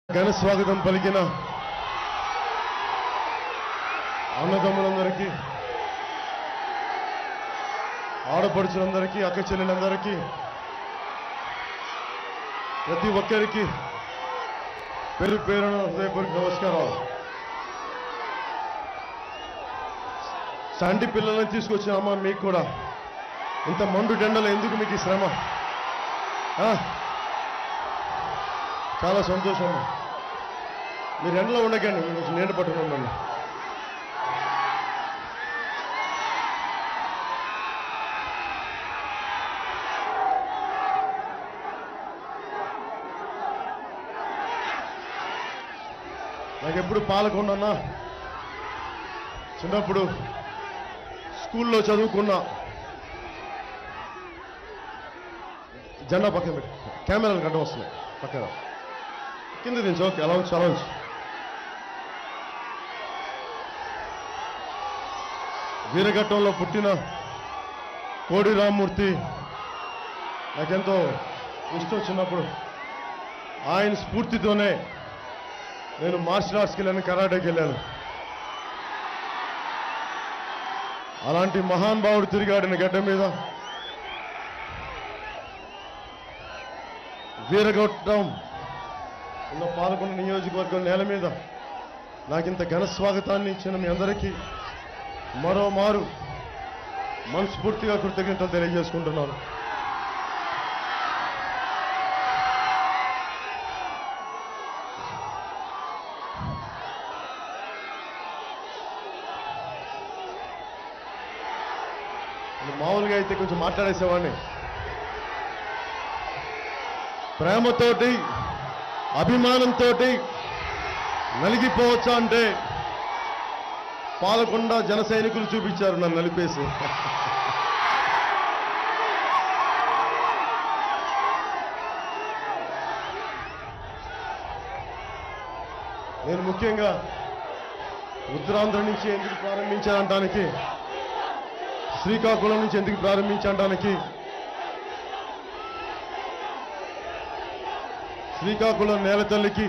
ఘన స్వాగతం పలికిన అన్నదమ్ములందరికీ ఆడపడుచులందరికీ అక్క చెల్లెలందరికీ ప్రతి ఒక్కరికి పేరు పేరున హృదయపూర్వక నమస్కారాలు చంటి పిల్లల్ని తీసుకొచ్చినామా మీకు కూడా ఇంత మండు డెండలు ఎందుకు మీకు ఈ శ్రమ ఆ? చాలా సంతోషం మీరు ఎండలో ఉండకండి మీరు కొంచెం నీడ పట్టుకోండి నాకు ఎప్పుడు పాలకొండన్నా చిన్నప్పుడు స్కూల్లో చదువుకున్న జెండా పక్కన పెట్టి కెమెరాలు గడ్డం వస్తున్నాయి పక్కన కింద దించు ఓకే అలా ఉంచు అలా ఉంచు వీరఘట్టంలో పుట్టిన కోడి రామ్మూర్తి నాకెంతో ఇష్టం చిన్నప్పుడు ఆయన స్ఫూర్తితోనే నేను మార్షల్ ఆర్ట్స్కి వెళ్ళాను కరాటేకి వెళ్ళాను అలాంటి మహాన్ భావుడు తిరిగాడిన గడ్డ మీద వీరగొట్టం ఉన్న పాల్గొన్న నియోజకవర్గం నేల మీద నాకింత ఘన స్వాగతాన్ని ఇచ్చిన మీ అందరికీ మరో మారు మనస్ఫూర్తిగా కృతజ్ఞతలు తెలియజేసుకుంటున్నాను మామూలుగా అయితే కొంచెం మాట్లాడేసేవాడిని ప్రేమతోటి అభిమానంతో నలిగిపోవచ్చా అంటే పాలకొండ జన సైనికులు చూపించారు నన్ను నలిపేసి నేను ముఖ్యంగా ఉత్తరాంధ్ర నుంచి ఎందుకు ప్రారంభించానంటానికి శ్రీకాకుళం నుంచి ఎందుకు ప్రారంభించడానికి శ్రీకాకుళం నేల తల్లికి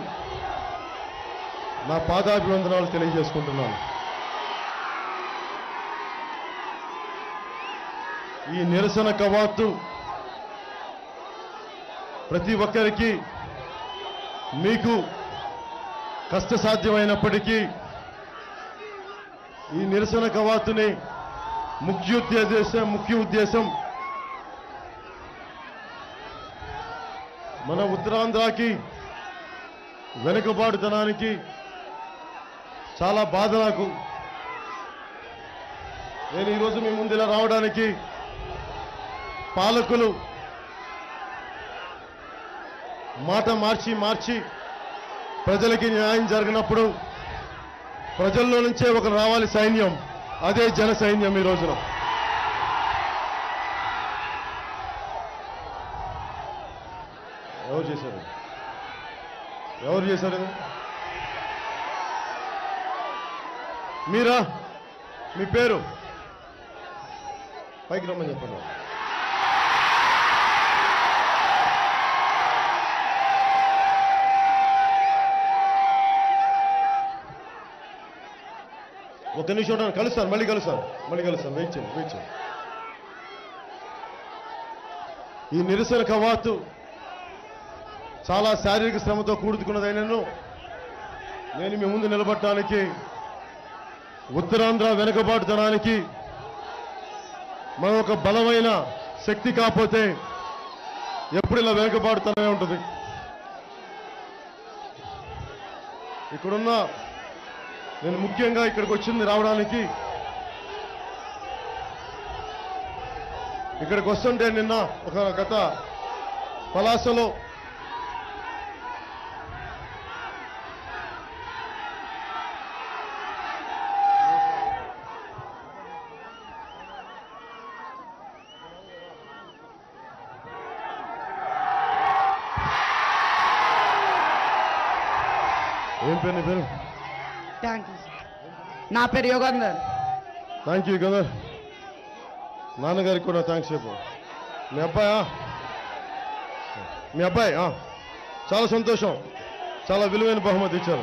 నా పాదాభివందనాలు తెలియజేసుకుంటున్నాను ఈ నిరసన కవాతు ప్రతి ఒక్కరికి మీకు కష్టసాధ్యమైనప్పటికీ ఈ నిరసన కవాతుని ముఖ్య ఉద్దేశం ముఖ్య ఉద్దేశం మన ఉత్తరాంధ్రకి వెనుకబాటుతనానికి చాలా బాధ నాకు నేను ఈరోజు మీ ముందు ఇలా రావడానికి పాలకులు మాట మార్చి మార్చి ప్రజలకి న్యాయం జరిగినప్పుడు ప్రజల్లో నుంచే ఒక రావాలి సైన్యం అదే జన సైన్యం ఈ రోజున ఎవరు చేశారు ఎవరు చేశారు ఇది? మీరా మీ పేరు పైకి రమ్మని చెప్పండి ఒక నిమిషం ఉండండి. కలుస్తాను మళ్ళీ కలుస్తాను మళ్ళీ కలుస్తాను వెయిట్ చేయండి వెయిట్ చేయండి ఈ నిరసన కవాతు చాలా శారీరక శ్రమతో కూడుకున్నదైనను నేను మీ ముందు నిలబడటానికి ఉత్తరాంధ్ర వెనుకబాటుతనానికి మనం ఒక బలమైన శక్తి కాకపోతే ఎప్పుడు ఇలా వెనుకబాటుతనమే ఉంటుంది ఇక్కడున్న నేను ముఖ్యంగా ఇక్కడికి వచ్చింది రావడానికి ఇక్కడికి వస్తుంటే నిన్న ఒక గత పలాసలో ఏం పేరు నీ పేరు థ్యాంక్ యూ సార్ నా పేరు యోగంధర్ థ్యాంక్ యూ కదా నాన్నగారికి కూడా థ్యాంక్స్ చెప్పు మీ అబ్బాయా మీ అబ్బాయి ఆ. చాలా సంతోషం చాలా విలువైన బహుమతి ఇచ్చారు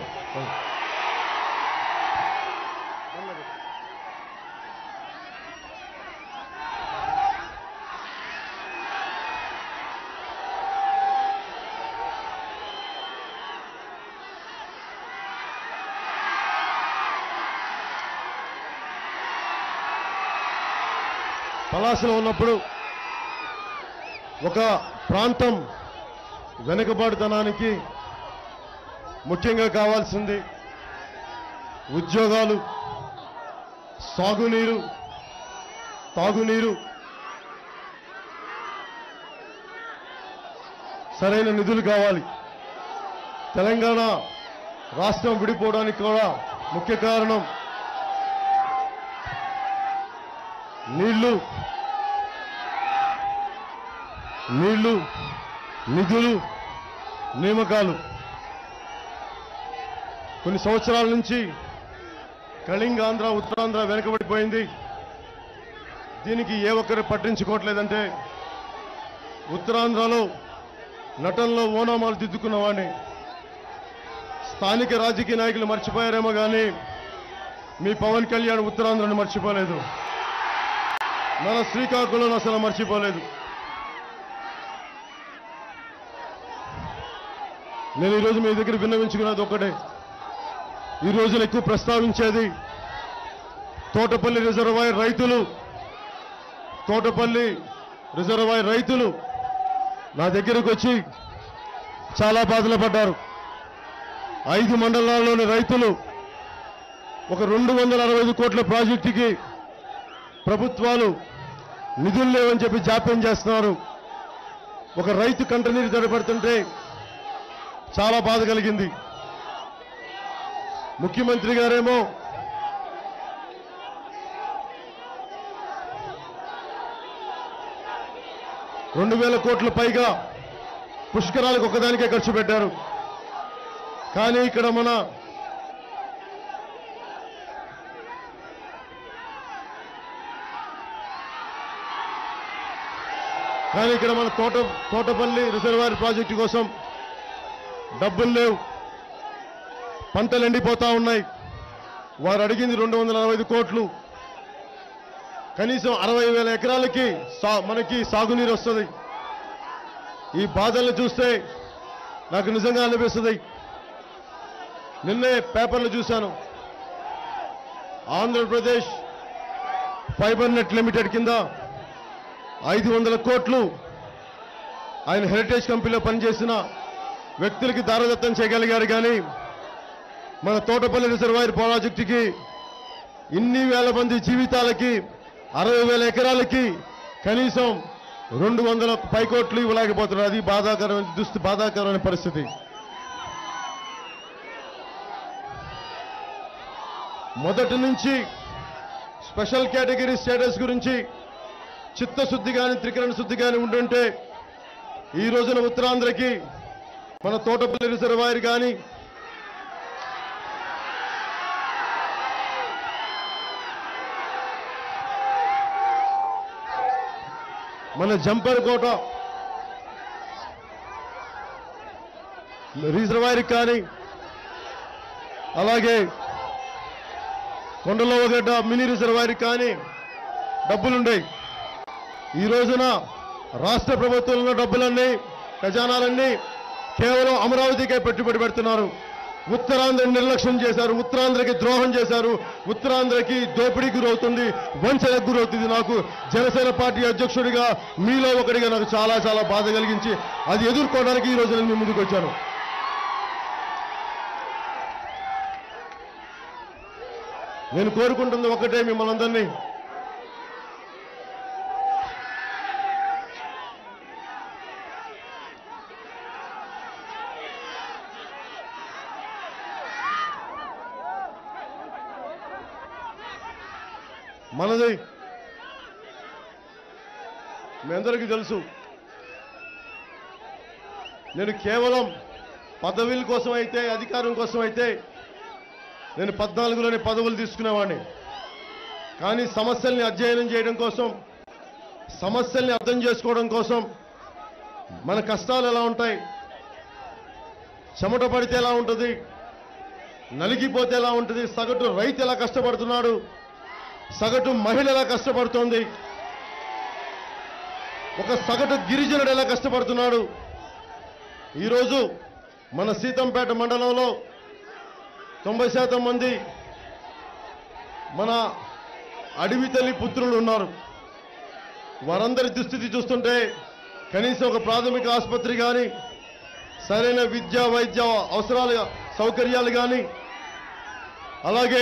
పలాసలో ఉన్నప్పుడు ఒక ప్రాంతం వెనుకబాటుతనానికి ముఖ్యంగా కావాల్సింది ఉద్యోగాలు సాగునీరు తాగునీరు సరైన నిధులు కావాలి తెలంగాణ రాష్ట్రం విడిపోవడానికి కూడా ముఖ్య కారణం నీళ్లు నీళ్లు నిధులు నియామకాలు కొన్ని సంవత్సరాల నుంచి కళింగాంధ్ర ఉత్తరాంధ్ర వెనుకబడిపోయింది దీనికి ఏ ఒక్కరు పట్టించుకోవట్లేదంటే ఉత్తరాంధ్రలో నటనలో ఓనామాలు దిద్దుకున్న వాడిని స్థానిక రాజకీయ నాయకులు మర్చిపోయారేమో కానీ మీ పవన్ కళ్యాణ్ ఉత్తరాంధ్రను మర్చిపోలేదు మన శ్రీకాకుళం అసలు మర్చిపోలేదు నేను ఈరోజు మీ దగ్గర విన్నవించుకున్నది ఒకటే ఈ రోజున ఎక్కువ ప్రస్తావించేది తోటపల్లి రిజర్వాయర్ రైతులు తోటపల్లి రిజర్వాయర్ రైతులు నా దగ్గరకు వచ్చి చాలా బాధలు పడ్డారు ఐదు మండలాల్లోని రైతులు ఒక రెండు వందల అరవై ఐదు కోట్ల ప్రాజెక్టుకి ప్రభుత్వాలు నిధులు లేవని చెప్పి జాప్యం చేస్తున్నారు ఒక రైతు కంటనీరు తడబడుతుంటే చాలా బాధ కలిగింది ముఖ్యమంత్రి గారేమో రెండు వేల కోట్ల పైగా పుష్కరాలకు ఒకదానికే ఖర్చు పెట్టారు కానీ ఇక్కడ మన కానీ ఇక్కడ మన తోట తోటపల్లి రిజర్వాయర్ ప్రాజెక్టు కోసం డబ్బులు లేవు పంటలు ఎండిపోతా ఉన్నాయి వారు అడిగింది రెండు వందల అరవై ఐదు కోట్లు కనీసం అరవై వేల ఎకరాలకి సా- మనకి సాగునీరు వస్తుంది ఈ బాధల్ని చూస్తే నాకు నిజంగా అనిపిస్తుంది నిన్నే పేపర్లు చూశాను ఆంధ్రప్రదేశ్ ఫైబర్ నెట్ లిమిటెడ్ కింద ఐదు వందల కోట్లు ఆయన హెరిటేజ్ కంపెనీలో పనిచేసిన వ్యక్తులకి దారదత్తం చేయగలిగారు కానీ మన తోటపల్లి రిజర్వాయర్ ప్రాజెక్టుకి ఇన్ని వేల మంది జీవితాలకి అరవై వేల ఎకరాలకి కనీసం రెండు వందల పైకోట్లు ఇవ్వలేకపోతున్నారు అది బాధాకరమైన దుస్థి బాధాకరమైన పరిస్థితి మొదటి నుంచి స్పెషల్ కేటగిరీ స్టేటస్ గురించి చిత్తశుద్ధి కానీ త్రికరణ శుద్ధి కానీ ఉండుంటే ఈ రోజున ఉత్తరాంధ్రకి మన తోటపల్లి రిజర్వాయర్ కానీ మన జంపర్ కోట రిజర్వాయర్ కానీ అలాగే కొండలవగడ్డ మినీ రిజర్వాయర్ కానీ డబ్బులుండేవి ఈ రోజున రాష్ట్ర ప్రభుత్వంలో డబ్బులన్నీ ఖజానాలన్నీ కేవలం అమరావతికే పెట్టుబడి పెడుతున్నారు ఉత్తరాంధ్ర నిర్లక్ష్యం చేశారు ఉత్తరాంధ్రకి ద్రోహం చేశారు ఉత్తరాంధ్రకి దోపిడీకి గురవుతుంది వంచనకు గురవుతుంది నాకు జనసేన పార్టీ అధ్యక్షుడిగా మీలో ఒకటిగా నాకు చాలా చాలా బాధ కలిగించి అది ఎదుర్కోవడానికి ఈ రోజు నేను మీ ముందుకు వచ్చాను నేను కోరుకుంటుంది ఒకటే మిమ్మల్ని అందరినీ మనది మీ అందరికీ తెలుసు నేను కేవలం పదవుల కోసం అయితే అధికారం కోసం అయితే నేను పద్నాలుగులోనే పదవులు తీసుకునేవాడిని కానీ సమస్యల్ని అధ్యయనం చేయడం కోసం సమస్యల్ని అర్థం చేసుకోవడం కోసం మన కష్టాలు ఎలా ఉంటాయి చెమట పడితే ఎలా ఉంటుంది నలిగిపోతే ఎలా ఉంటుంది సగటు రైతు ఎలా కష్టపడుతున్నాడు సగటు మహిళ ఎలా కష్టపడుతోంది ఒక సగటు గిరిజనుడు ఎలా కష్టపడుతున్నాడు ఈరోజు మన సీతంపేట మండలంలో తొంభై శాతం మంది మన అడవి తల్లి పుత్రులు ఉన్నారు వారందరి దుస్థితి చూస్తుంటే కనీసం ఒక ప్రాథమిక ఆసుపత్రి కానీ సరైన విద్య వైద్య అవసరాలు సౌకర్యాలు కానీ అలాగే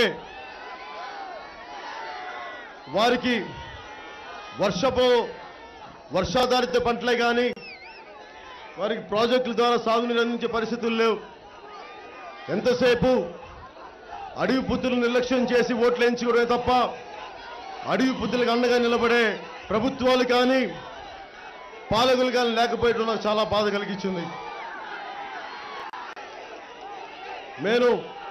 వారికి వర్షపు వర్షాధారిత పంటలే కానీ వారికి ప్రాజెక్టుల ద్వారా సాగునీరు అందించే పరిస్థితులు లేవు ఎంతసేపు అడవి పుత్రులు నిర్లక్ష్యం చేసి ఓట్లు వేయించుకోవడమే తప్ప అడవి పుత్రులకు అండగా నిలబడే ప్రభుత్వాలు కానీ పాలకులు కానీ లేకపోయడం నాకు చాలా బాధ కలిగించింది నేను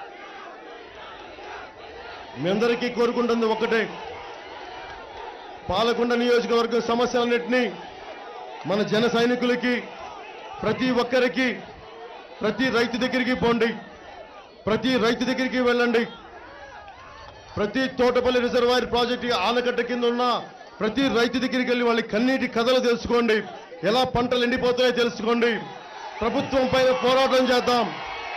మీ అందరికీ కోరుకుంటుంది ఒకటే పాలకొండ నియోజకవర్గం సమస్యలన్నింటినీ మన జన సైనికులకి ప్రతి ఒక్కరికి ప్రతి రైతు దగ్గరికి పోండి ప్రతి రైతు దగ్గరికి వెళ్ళండి ప్రతి తోటపల్లి రిజర్వాయర్ ప్రాజెక్టు ఆనకట్ట కింద ఉన్న ప్రతి రైతు దగ్గరికి వెళ్ళి వాళ్ళ కన్నీటి కథలు తెలుసుకోండి ఎలా పంటలు ఎండిపోతాయో తెలుసుకోండి ప్రభుత్వం పైన పోరాటం చేద్దాం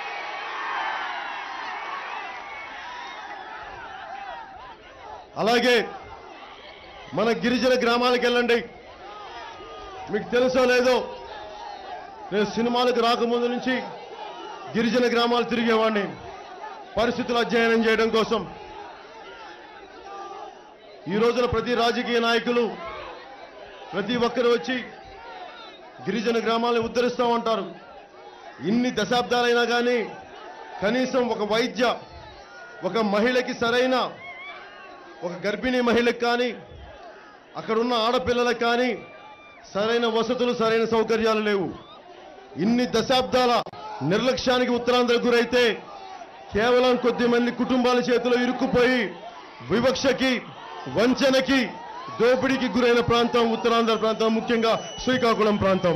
అలాగే మన గిరిజన గ్రామాలకు వెళ్ళండి మీకు తెలుసో లేదో నేను సినిమాలకు రాకముందు నుంచి గిరిజన గ్రామాలు తిరిగేవాడిని పరిస్థితులు అధ్యయనం చేయడం కోసం ఈ రోజున ప్రతి రాజకీయ నాయకులు ప్రతి ఒక్కరు వచ్చి గిరిజన గ్రామాలను ఉద్ధరిస్తూ ఉంటారు ఇన్ని దశాబ్దాలైనా కానీ కనీసం ఒక వైద్య ఒక మహిళకి సరైన ఒక గర్భిణీ మహిళకి కానీ అక్కడున్న ఆడపిల్లలకు కానీ సరైన వసతులు సరైన సౌకర్యాలు లేవు ఇన్ని దశాబ్దాల నిర్లక్ష్యానికి ఉత్తరాంధ్ర గురైతే కేవలం కొద్ది మంది కుటుంబాల చేతిలో ఇరుక్కుపోయి వివక్షకి వంచనకి దోపిడీకి గురైన ప్రాంతం ఉత్తరాంధ్ర ప్రాంతం ముఖ్యంగా శ్రీకాకుళం ప్రాంతం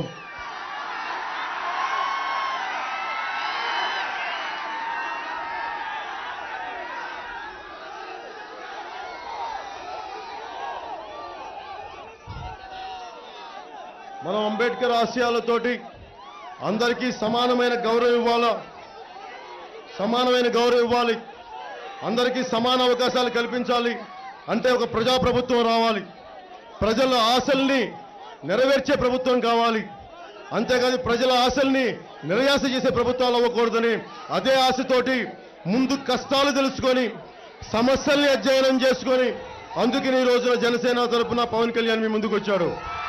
మనం అంబేద్కర్ ఆశయాలతోటి అందరికీ సమానమైన గౌరవం ఇవ్వాలా సమానమైన గౌరవం ఇవ్వాలి అందరికీ సమాన అవకాశాలు కల్పించాలి అంటే ఒక ప్రజాప్రభుత్వం రావాలి ప్రజల ఆశల్ని నెరవేర్చే ప్రభుత్వం కావాలి అంతేకాదు ప్రజల ఆశల్ని నిర్యాస చేసే ప్రభుత్వాలు అవ్వకూడదని అదే ఆశతోటి ముందు కష్టాలు తెలుసుకొని సమస్యల్ని అధ్యయనం చేసుకొని అందుకని ఈ రోజున జనసేన తరపున పవన్ కళ్యాణ్ మీ ముందుకు వచ్చాడు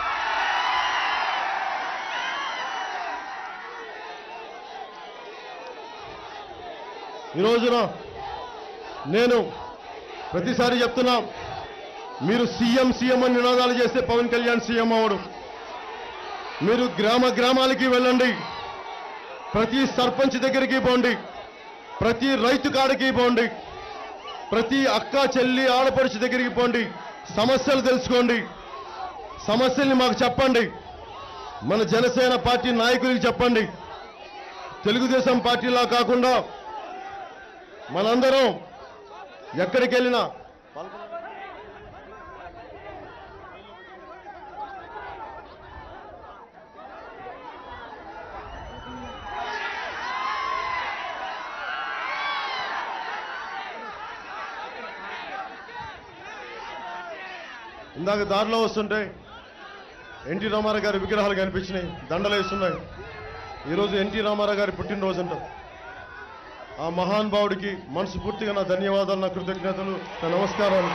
ఈ రోజున నేను ప్రతిసారి చెప్తున్నా మీరు సీఎం సీఎం అని నినాదాలు చేస్తే పవన్ కళ్యాణ్ సీఎం అవడు మీరు గ్రామ గ్రామాలకి వెళ్ళండి ప్రతి సర్పంచ్ దగ్గరికి పోండి ప్రతి రైతు కాడికి పోండి ప్రతి అక్క చెల్లి ఆడపడుచు దగ్గరికి పోండి సమస్యలు తెలుసుకోండి సమస్యల్ని మాకు చెప్పండి మన జనసేన పార్టీ నాయకులకి చెప్పండి తెలుగుదేశం పార్టీలా కాకుండా మనందరం ఎక్కడికి వెళ్ళినా ఇందాక దారిలో వస్తుంటే ఎన్టీ రామారావు గారి విగ్రహాలు కనిపించినాయి దండలు వేస్తున్నాయి ఈరోజు ఎన్టీ రామారావు గారి పుట్టినరోజు అంట ఆ మహాన్ భావుడికి మనస్ఫూర్తిగా నా ధన్యవాదాలు నా కృతజ్ఞతలు నా నమస్కారాలు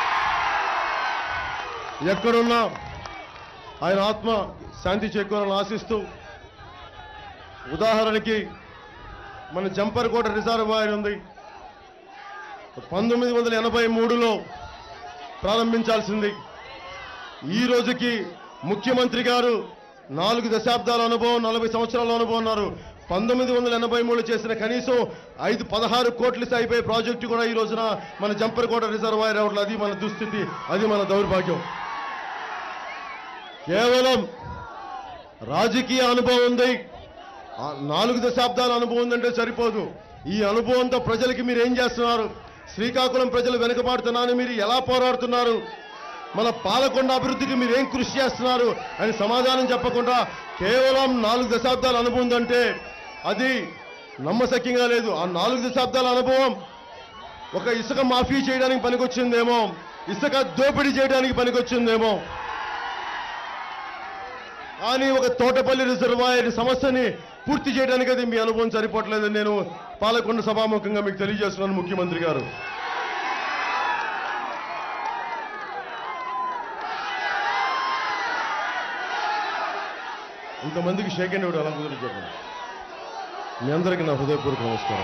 ఎక్కడున్నా ఆయన ఆత్మ శాంతి చేకూరాలని ఆశిస్తూ ఉదాహరణకి మన జంపర్కోట రిజర్వాయర్ ఉంది పంతొమ్మిది వందల ఎనభై మూడులో ప్రారంభించాల్సింది ఈ రోజుకి ముఖ్యమంత్రి గారు నాలుగు దశాబ్దాల అనుభవం నలభై సంవత్సరాల అనుభవం ఉన్నారు పంతొమ్మిది వందల ఎనభై మూడు చేసిన కనీసం ఐదు పదహారు కోట్లు అయిపోయే ప్రాజెక్టు కూడా ఈ రోజున మన జంపర్కోట రిజర్వాయర్ అవ్వట్లేదు అది మన దుస్థితి అది మన దౌర్భాగ్యం కేవలం రాజకీయ అనుభవం ఉంది ఆ నాలుగు దశాబ్దాల అనుభవం ఉందంటే సరిపోదు ఈ అనుభవంతో ప్రజలకి మీరు ఏం చేస్తున్నారు శ్రీకాకుళం ప్రజలు వెనుకబాడుతున్నారని మీరు ఎలా పోరాడుతున్నారు మన పాలకొండ అభివృద్ధికి మీరు ఏం కృషి చేస్తున్నారు అని సమాధానం చెప్పకుండా కేవలం నాలుగు దశాబ్దాల అనుభవం ఉందంటే అది నమ్మశక్యంగా లేదు ఆ నాలుగు దశాబ్దాల అనుభవం ఒక ఇసుక మాఫీ చేయడానికి పనికొచ్చిందేమో ఇసుక దోపిడీ చేయడానికి పనికొచ్చిందేమో కానీ ఒక తోటపల్లి రిజర్వాయర్ సమస్యని పూర్తి చేయడానికి అది మీ అనుభవం సరిపోవట్లేదని నేను పాలకొండ సభాముఖంగా మీకు తెలియజేస్తున్నాను ముఖ్యమంత్రి గారు ఇంతమందికి షేక్ అండ్ అలా కుదిరి చెప్పండి మీ అందరికీ నా హృదయపూర్వక నమస్కారం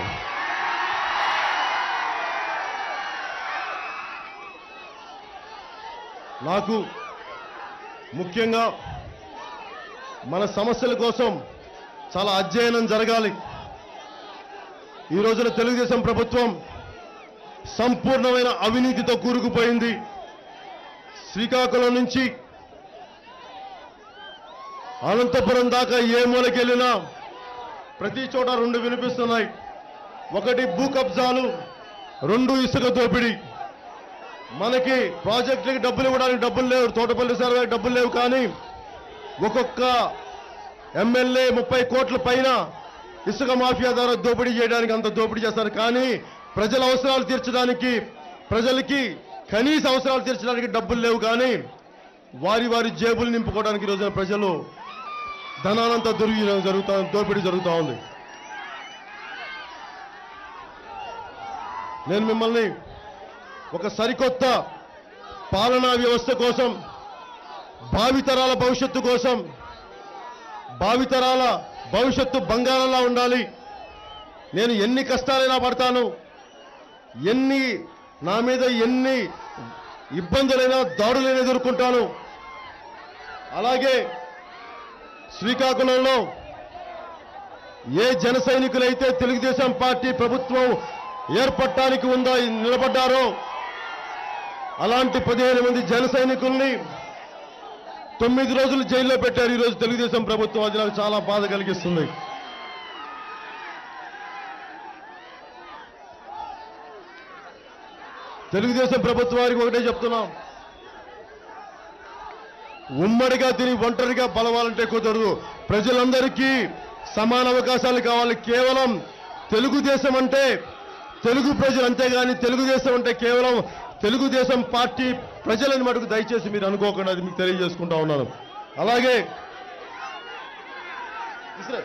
నాకు ముఖ్యంగా మన సమస్యల కోసం చాలా అధ్యయనం జరగాలి ఈ రోజున తెలుగుదేశం ప్రభుత్వం సంపూర్ణమైన అవినీతితో కూరుకుపోయింది శ్రీకాకుళం నుంచి అనంతపురం దాకా ఏ మూలకెళ్ళినా ప్రతి చోట రెండు వినిపిస్తున్నాయి ఒకటి భూ కబ్జాలు రెండు ఇసుక దోపిడీ మనకి ప్రాజెక్టులకి డబ్బులు ఇవ్వడానికి డబ్బులు లేవు తోటపల్లి సార్ గారికి డబ్బులు లేవు కానీ ఒక్కొక్క ఎమ్మెల్యే ముప్పై కోట్ల పైన ఇసుక మాఫియా ద్వారా దోపిడీ చేయడానికి అంత దోపిడీ చేస్తారు కానీ ప్రజల అవసరాలు తీర్చడానికి ప్రజలకి కనీస అవసరాలు తీర్చడానికి డబ్బులు లేవు కానీ వారి వారి జేబులు నింపుకోవడానికి ఈ రోజున ప్రజలు ధనానంతా దుర్వినియోగం జరుగుతా దోపిడీ జరుగుతూ ఉంది నేను మిమ్మల్ని ఒక సరికొత్త పాలనా వ్యవస్థ కోసం భావితరాల భవిష్యత్తు కోసం భావితరాల భవిష్యత్తు బంగారంలా ఉండాలి నేను ఎన్ని కష్టాలైనా పడతాను ఎన్ని నా మీద ఎన్ని ఇబ్బందులైనా దాడులైనా ఎదుర్కొంటాను అలాగే శ్రీకాకుళంలో ఏ జన సైనికులైతే తెలుగుదేశం పార్టీ ప్రభుత్వం ఏర్పడటానికి ఉందా నిలబడ్డారో అలాంటి పదిహేను మంది జన సైనికుల్ని తొమ్మిది రోజులు జైల్లో పెట్టారు ఈరోజు తెలుగుదేశం ప్రభుత్వం అది నాకు చాలా బాధ కలిగిస్తుంది తెలుగుదేశం ప్రభుత్వం వారికి ఒకటే చెప్తున్నాం ఉమ్మడిగా తిని ఒంటరిగా బలవాలంటే కుదరదు ప్రజలందరికీ సమాన అవకాశాలు కావాలి కేవలం తెలుగుదేశం అంటే తెలుగు ప్రజలు అంతేగాని తెలుగుదేశం అంటే కేవలం తెలుగుదేశం పార్టీ ప్రజలని మటుకు దయచేసి మీరు అనుకోకుండా అది మీకు తెలియజేసుకుంటా ఉన్నాను అలాగే ఇస్రా.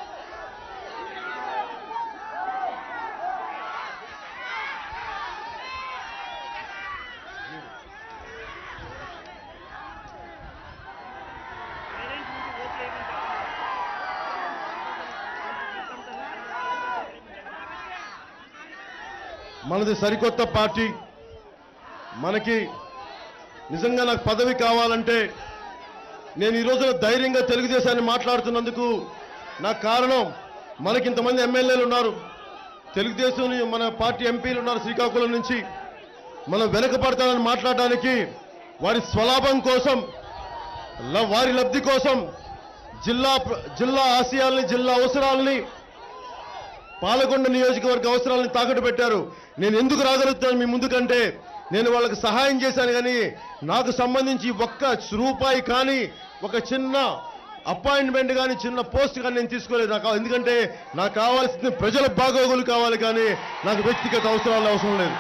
మనది సరికొత్త పార్టీ మనకి నిజంగా నాకు పదవి కావాలంటే నేను ఈ రోజున ధైర్యంగా తెలుగుదేశాన్ని మాట్లాడుతున్నందుకు నాకు కారణం మనకి ఇంతమంది ఎమ్మెల్యేలు ఉన్నారు తెలుగుదేశం ని- మన పార్టీ ఎంపీలు ఉన్నారు శ్రీకాకుళం నుంచి మనం వెనకపడతానని మాట్లాడడానికి వారి స్వలాభం కోసం ల- వారి లబ్ధి కోసం జిల్లా ప్ర- జిల్లా ఆశయాల్ని జిల్లా అవసరాలని పాలకొండ నియోజకవర్గ అవసరాలను తాకట్టు పెట్టారు నేను ఎందుకు రాగలుగుతాను మీ ముందుకంటే నేను వాళ్ళకి సహాయం చేశాను కానీ నాకు సంబంధించి ఒక్క రూపాయి కానీ ఒక చిన్న అపాయింట్మెంట్ కానీ చిన్న పోస్ట్ కానీ నేను తీసుకోలేదు నాకు ఎందుకంటే నాకు కావాల్సింది ప్రజల బాగోగులు కావాలి కానీ నాకు వ్యక్తిగత అవసరాలు అవసరం లేదు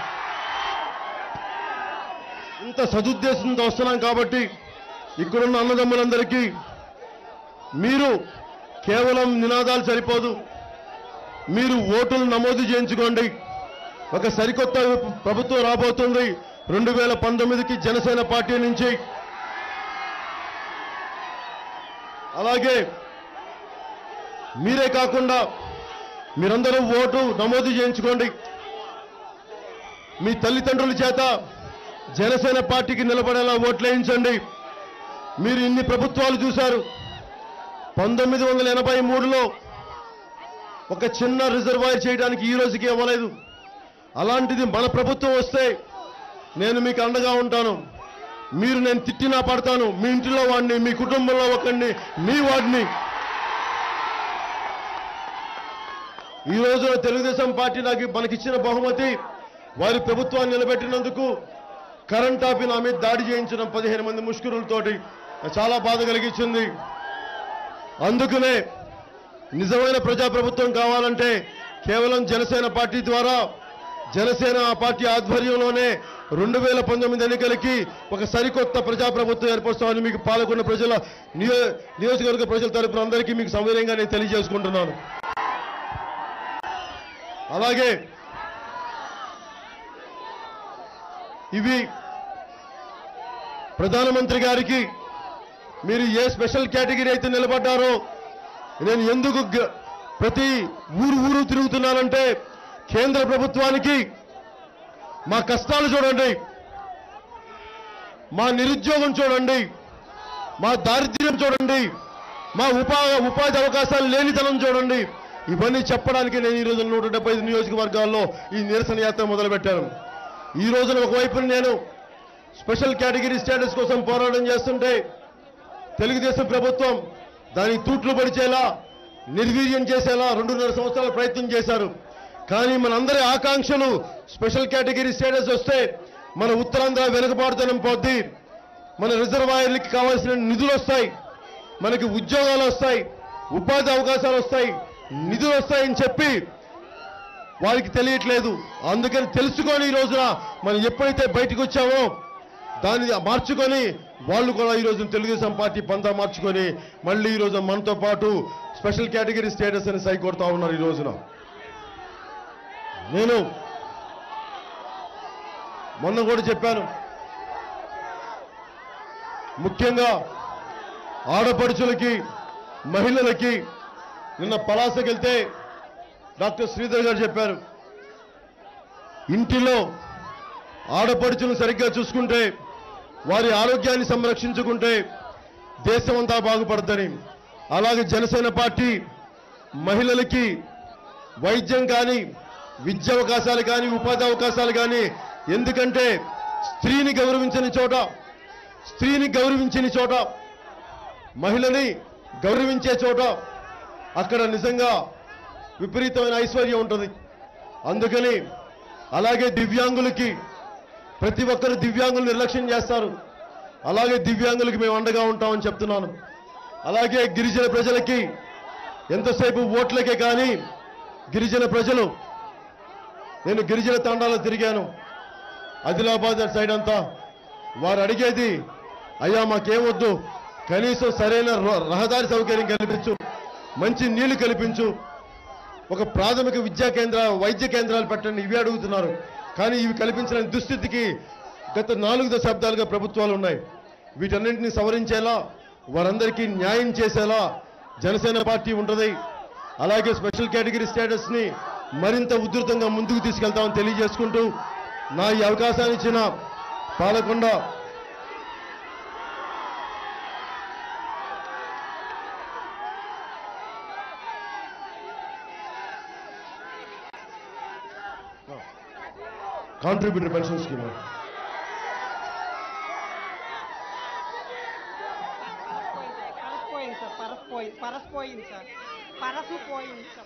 ఇంత సదుద్దేశంతో వస్తున్నాం కాబట్టి ఇక్కడున్న అన్నదమ్ములందరికీ మీరు కేవలం నినాదాలు సరిపోదు మీరు ఓటులు నమోదు చేయించుకోండి ఒక సరికొత్త ప్రభుత్వం రాబోతుంది రెండు వేల పంతొమ్మిదికి జనసేన పార్టీ నుంచి అలాగే మీరే కాకుండా మీరందరూ ఓటు నమోదు చేయించుకోండి మీ తల్లిదండ్రుల చేత జనసేన పార్టీకి నిలబడేలా ఓట్లు వేయించండి మీరు ఇన్ని ప్రభుత్వాలు చూశారు పంతొమ్మిది వందల ఎనభై మూడులో ఒక చిన్న రిజర్వాయర్ చేయడానికి ఈ రోజుకి ఇవ్వలేదు అలాంటిది మన ప్రభుత్వం వస్తే నేను మీకు అండగా ఉంటాను మీరు నేను తిట్టినా పడతాను మీ ఇంటిలో వాడిని మీ కుటుంబంలో ఒకడిని మీ వాడిని ఈ రోజున తెలుగుదేశం పార్టీ నాకు మనకిచ్చిన బహుమతి వారి ప్రభుత్వాన్ని నిలబెట్టినందుకు కరెంట్ ఆపి నా మీద దాడి చేయించడం పదిహేను మంది ముష్కరులతోటి చాలా బాధ కలిగించింది అందుకనే నిజమైన ప్రజాప్రభుత్వం కావాలంటే కేవలం జనసేన పార్టీ ద్వారా జనసేన ఆ పార్టీ ఆధ్వర్యంలోనే రెండు వేల పంతొమ్మిది ఎన్నికలకి ఒక సరికొత్త ప్రజాప్రభుత్వం ఏర్పరుస్తామని మీకు పాల్గొన్న ప్రజల నియో నియోజకవర్గ ప్రజల తరపున అందరికీ మీకు సౌకర్యంగా నేను తెలియజేసుకుంటున్నాను అలాగే ఇవి ప్రధానమంత్రి గారికి మీరు ఏ స్పెషల్ కేటగిరీ అయితే నిలబడ్డారో నేను ఎందుకు గ- ప్రతి ఊరు ఊరు తిరుగుతున్నానంటే కేంద్ర ప్రభుత్వానికి మా కష్టాలు చూడండి మా నిరుద్యోగం చూడండి మా దారిద్ర్యం చూడండి మా ఉపా ఉపాధి అవకాశాలు లేనితనం చూడండి ఇవన్నీ చెప్పడానికి నేను ఈ రోజు నూట డెబ్బై ఐదు నియోజకవర్గాల్లో ఈ నిరసన యాత్ర మొదలుపెట్టాను ఈ రోజున ఒకవైపు నేను స్పెషల్ కేటగిరీ స్టేటస్ కోసం పోరాటం చేస్తుంటే తెలుగుదేశం ప్రభుత్వం దాని తూట్లు పడిచేలా నిర్వీర్యం చేసేలా రెండున్నర సంవత్సరాల ప్రయత్నం చేశారు కానీ మనందరి ఆకాంక్షలు స్పెషల్ కేటగిరీ స్టేటస్ వస్తే మన ఉత్తరాంధ్ర వెనుకబాటుతనం పోద్ది మన రిజర్వాయర్లకి కావాల్సిన నిధులు వస్తాయి మనకి ఉద్యోగాలు వస్తాయి ఉపాధి అవకాశాలు వస్తాయి నిధులు వస్తాయని చెప్పి వారికి తెలియట్లేదు అందుకని తెలుసుకొని ఈ రోజున మనం ఎప్పుడైతే బయటకు వచ్చామో దాన్ని మార్చుకొని వాళ్ళు కూడా ఈ రోజు తెలుగుదేశం పార్టీ పంతా మార్చుకొని మళ్ళీ ఈ రోజు మనతో పాటు స్పెషల్ కేటగిరీ స్టేటస్ అని సై కొడతా ఉన్నారు ఈ రోజున నేను మొన్న కూడా చెప్పాను ముఖ్యంగా ఆడపడుచులకి మహిళలకి నిన్న పలాసకి వెళ్తే డాక్టర్ శ్రీధర్ గారు చెప్పారు ఇంటిలో ఆడపడుచులను సరిగ్గా చూసుకుంటే వారి ఆరోగ్యాన్ని సంరక్షించుకుంటే దేశం అంతా బాగుపడుతుంది అలాగే జనసేన పార్టీ మహిళలకి వైద్యం కానీ విద్య అవకాశాలు కానీ ఉపాధి అవకాశాలు కానీ ఎందుకంటే స్త్రీని గౌరవించని చోట స్త్రీని గౌరవించని చోట మహిళని గౌరవించే చోట అక్కడ నిజంగా విపరీతమైన ఐశ్వర్యం ఉంటుంది అందుకని అలాగే దివ్యాంగులకి ప్రతి ఒక్కరు దివ్యాంగులు నిర్లక్ష్యం చేస్తారు అలాగే దివ్యాంగులకి మేము అండగా ఉంటామని చెప్తున్నాను అలాగే గిరిజన ప్రజలకి ఎంతసేపు ఓట్లకే కానీ గిరిజన ప్రజలు నేను గిరిజన తండాలో తిరిగాను ఆదిలాబాద్ అటు సైడ్ అంతా వారు అడిగేది అయ్యా మాకేమొద్దు కనీసం సరైన ర- రహదారి సౌకర్యం కల్పించు మంచి నీళ్లు కల్పించు ఒక ప్రాథమిక విద్యా కేంద్ర వైద్య కేంద్రాలు పెట్టండి ఇవి అడుగుతున్నారు కానీ ఇవి కల్పించలేని దుస్థితికి గత నాలుగు దశాబ్దాలుగా ప్రభుత్వాలు ఉన్నాయి వీటన్నింటినీ సవరించేలా వారందరికీ న్యాయం చేసేలా జనసేన పార్టీ ఉంటుంది అలాగే స్పెషల్ కేటగిరీ స్టేటస్ ని మరింత ఉధృతంగా ముందుకు తీసుకెళ్తామని తెలియజేసుకుంటూ నా ఈ అవకాశాన్ని ఇచ్చిన పాలకొండ కాంట్రిబ్యూటర్ పెన్షన్ స్కీమ్ పరస్పోయింది సార్ పరస్పోయింది పరస్పోయింది సార్ పరసు పోయింది సార్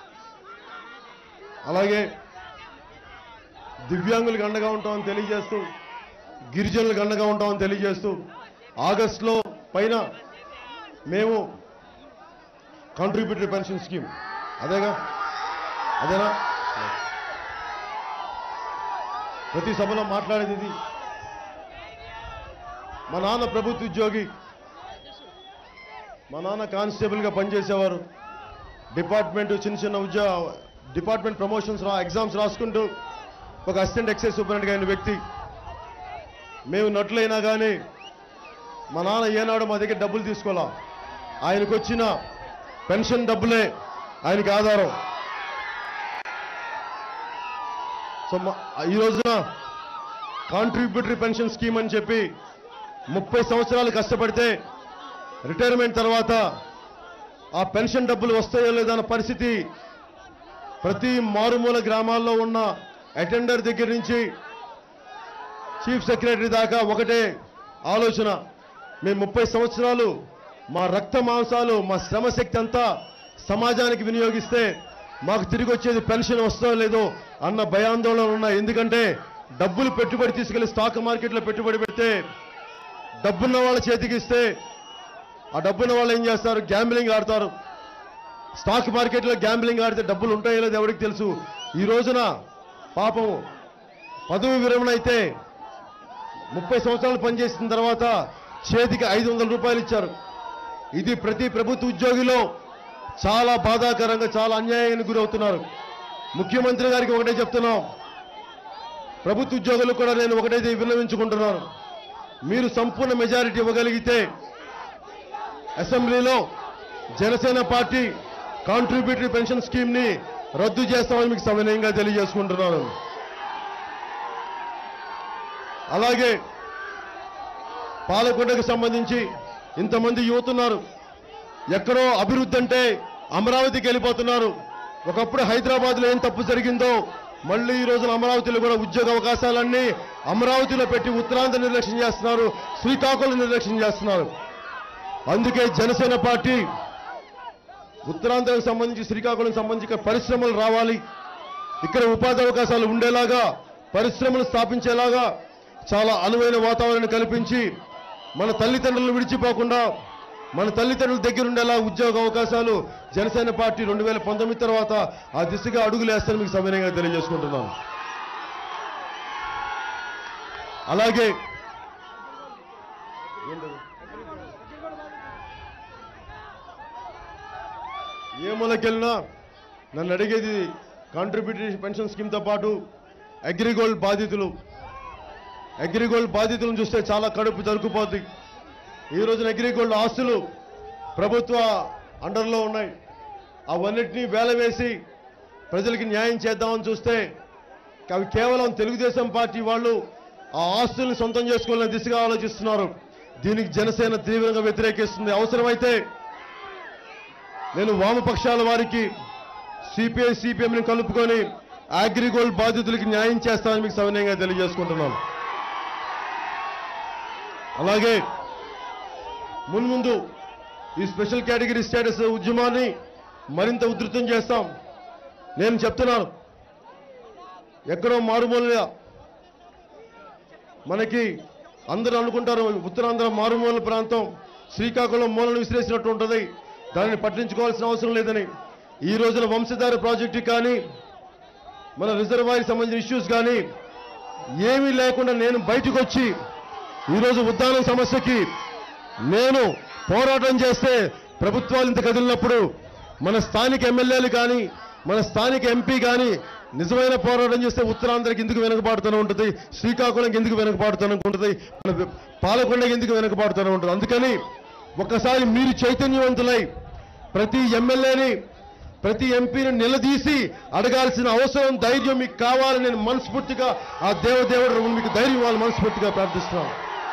అలాగే దివ్యాంగులకు అండగా ఉంటామని తెలియజేస్తూ గిరిజనులకు అండగా ఉంటామని తెలియజేస్తూ ఆగస్టులో పైన మేము కాంట్రిబ్యూటరీ పెన్షన్ స్కీమ్ అదేగా అదేనా ప్రతి సభలో మాట్లాడేది ఇది మా నాన్న ప్రభుత్వ ఉద్యోగి మా నాన్న కానిస్టేబుల్గా పనిచేసేవారు డిపార్ట్మెంట్ చిన్న చిన్న ఉద్యోగ డిపార్ట్మెంట్ ప్రమోషన్స్ రా ఎగ్జామ్స్ రాసుకుంటూ ఒక అసిస్టెంట్ ఎక్సైజ్ సూపరింటెండెంట్ అయిన వ్యక్తి మేము నటులైనా కానీ మా నాన్న ఏనాడు మా దగ్గర డబ్బులు తీసుకోవాలా ఆయనకు వచ్చిన పెన్షన్ డబ్బులే ఆయనకి ఆధారం సో మా- ఈ రోజున కాంట్రిబ్యూటరీ పెన్షన్ స్కీమ్ అని చెప్పి ముప్పై సంవత్సరాలు కష్టపడితే రిటైర్మెంట్ తర్వాత ఆ పెన్షన్ డబ్బులు వస్తాయో లేదన్న పరిస్థితి ప్రతి మారుమూల గ్రామాల్లో ఉన్న అటెండర్ దగ్గర నుంచి చీఫ్ సెక్రటరీ దాకా ఒకటే ఆలోచన మేము ముప్పై సంవత్సరాలు మా రక్త మాంసాలు మా శ్రమశక్తి అంతా సమాజానికి వినియోగిస్తే మాకు తిరిగి వచ్చేది పెన్షన్ వస్తుందో లేదో అన్న భయాందోళన ఉన్నాయి ఎందుకంటే డబ్బులు పెట్టుబడి తీసుకెళ్లి స్టాక్ మార్కెట్లో పెట్టుబడి పెడితే డబ్బున్న వాళ్ళ చేతికి ఇస్తే ఆ డబ్బున్న వాళ్ళు ఏం చేస్తారు గ్యాంబ్లింగ్ ఆడతారు స్టాక్ మార్కెట్లో గ్యాంబ్లింగ్ ఆడితే డబ్బులు ఉంటాయో లేదో ఎవరికి తెలుసు ఈ రోజున పాపం పదవి విరమణ అయితే ముప్పై సంవత్సరాలు పనిచేసిన తర్వాత చేతికి ఐదు వందల రూపాయలు ఇచ్చారు ఇది ప్రతి ప్రభుత్వ ఉద్యోగిలో చాలా బాధాకరంగా చాలా అన్యాయానికి గురవుతున్నారు ముఖ్యమంత్రి గారికి ఒకటే చెప్తున్నాం ప్రభుత్వ ఉద్యోగులు కూడా నేను ఒకటైతే విన్నవించుకుంటున్నాను మీరు సంపూర్ణ మెజారిటీ ఇవ్వగలిగితే అసెంబ్లీలో Janasena party contributory pension scheme ని రద్దు చేస్తామని మీకు సవినయంగా తెలియజేసుకుంటున్నాను అలాగే పాలకొండకు సంబంధించి ఇంతమంది యువత ఉన్నారు ఎక్కడో అభివృద్ధి అంటే అమరావతికి వెళ్ళిపోతున్నారు ఒకప్పుడు హైదరాబాద్లో ఏం తప్పు జరిగిందో మళ్ళీ ఈ రోజున అమరావతిలో కూడా ఉద్యోగ అవకాశాలన్నీ అమరావతిలో పెట్టి ఉత్తరాంధ్ర నిర్లక్ష్యం చేస్తున్నారు శ్రీకాకుళం నిర్లక్ష్యం చేస్తున్నారు అందుకే జనసేన పార్టీ ఉత్తరాంధ్రకు సంబంధించి శ్రీకాకుళం సంబంధించి ఇక్కడ పరిశ్రమలు రావాలి ఇక్కడ ఉపాధి అవకాశాలు ఉండేలాగా పరిశ్రమలు స్థాపించేలాగా చాలా అనువైన వాతావరణం కల్పించి మన తల్లిదండ్రులను విడిచిపోకుండా మన తల్లిదండ్రుల దగ్గర ఉండేలా ఉద్యోగ అవకాశాలు జనసేన పార్టీ రెండు వేల పంతొమ్మిది తర్వాత ఆ దిశగా అడుగులేస్తారని మీకు సవినయంగా తెలియజేసుకుంటున్నాను అలాగే ఏ మూలకెళ్ళినా నన్ను అడిగేది కాంట్రిబ్యూటరీ పెన్షన్ స్కీమ్తో పాటు అగ్రిగోల్డ్ బాధితులు అగ్రిగోల్డ్ బాధితులను చూస్తే చాలా కడుపు దొరికిపోద్ది ఈ రోజున అగ్రిగోల్డ్ ఆస్తులు ప్రభుత్వ అండర్లో ఉన్నాయి అవన్నిటినీ వేల వేసి ప్రజలకి న్యాయం చేద్దామని చూస్తే అవి కేవలం తెలుగుదేశం పార్టీ వాళ్ళు ఆ ఆస్తుల్ని సొంతం చేసుకోవాలని దిశగా ఆలోచిస్తున్నారు దీనికి జనసేన తీవ్రంగా వ్యతిరేకిస్తుంది అవసరమైతే నేను వామపక్షాల వారికి సిపిఐ సిపిఎంని కలుపుకొని అగ్రిగోల్డ్ బాధితులకి న్యాయం చేస్తానని మీకు సవినయంగా తెలియజేసుకుంటున్నాను అలాగే మున్ముందు ఈ స్పెషల్ కేటగిరీ స్టేటస్ ఉద్యమాన్ని మరింత ఉధృతం చేస్తాం నేను చెప్తున్నాను ఎక్కడో మారుమూల మనకి అందరూ అనుకుంటారు ఉత్తరాంధ్ర మారుమూల ప్రాంతం శ్రీకాకుళం మూలను విసిరేసినట్టు ఉంటుంది దానిని పట్టించుకోవాల్సిన అవసరం లేదని ఈ రోజున వంశధార ప్రాజెక్టు కానీ మన రిజర్వాయర్ సంబంధించిన ఇష్యూస్ కానీ ఏమీ లేకుండా నేను బయటకు వచ్చి ఈరోజు ఉద్దానం సమస్యకి నేను పోరాటం చేస్తే ప్రభుత్వాలు ఇంత కదిలినప్పుడు మన స్థానిక ఎమ్మెల్యేలు కానీ మన స్థానిక ఎంపీ కానీ నిజమైన పోరాటం చేస్తే ఉత్తరాంధ్రకి ఎందుకు వెనుకబాటుతూనే ఉంటుంది శ్రీకాకుళంకి ఎందుకు వెనుకబాటుతూనే ఉంటుంది మన పాలకొండకి ఎందుకు వెనుకబాటుతూనే ఉంటుంది అందుకని ఒక్కసారి మీరు చైతన్యవంతులై ప్రతి ఎమ్మెల్యేని ప్రతి ఎంపీని నిలదీసి అడగాల్సిన అవసరం ధైర్యం మీకు కావాలని నేను మనస్ఫూర్తిగా ఆ దేవదేవుడు మీకు ధైర్యం ఇవ్వాలి మనస్ఫూర్తిగా ప్రార్థిస్తున్నాను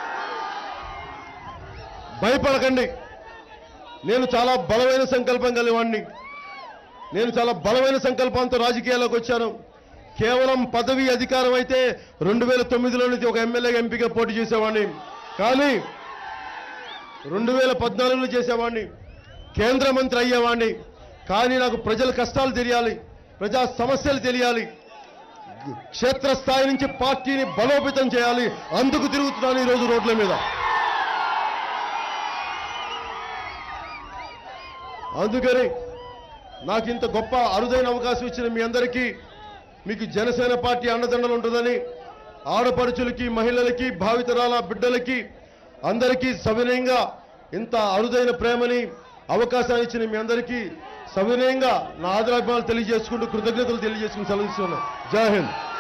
భయపడకండి నేను చాలా బలమైన సంకల్పం కలివాడిని నేను చాలా బలమైన సంకల్పంతో రాజకీయాల్లోకి వచ్చాను కేవలం పదవి అధికారం అయితే రెండు వేల తొమ్మిదిలో నుంచి ఒక ఎమ్మెల్యే ఎంపీగా పోటీ చేసేవాడిని కానీ రెండు వేల పద్నాలుగులో చేసేవాడిని కేంద్ర మంత్రి అయ్యేవాడిని కానీ నాకు ప్రజల కష్టాలు తెలియాలి ప్రజా సమస్యలు తెలియాలి క్షేత్రస్థాయి నుంచి పార్టీని బలోపేతం చేయాలి అందుకు తిరుగుతున్నాను ఈరోజు రోడ్ల మీద అందుకని నాకు ఇంత గొప్ప అరుదైన అవకాశం ఇచ్చిన మీ అందరికీ మీకు జనసేన పార్టీ అండదండలు ఉంటుందని ఆడపడుచులకి మహిళలకి భావితరాల బిడ్డలకి అందరికీ సవినయంగా ఇంత అరుదైన ప్రేమని అవకాశాన్ని ఇచ్చిన మీ అందరికీ సవినయంగా నా ఆదరాభిమానాలు తెలియజేసుకుంటూ కృతజ్ఞతలు తెలియజేసుకుని సెలవిస్తున్నాను జై హింద్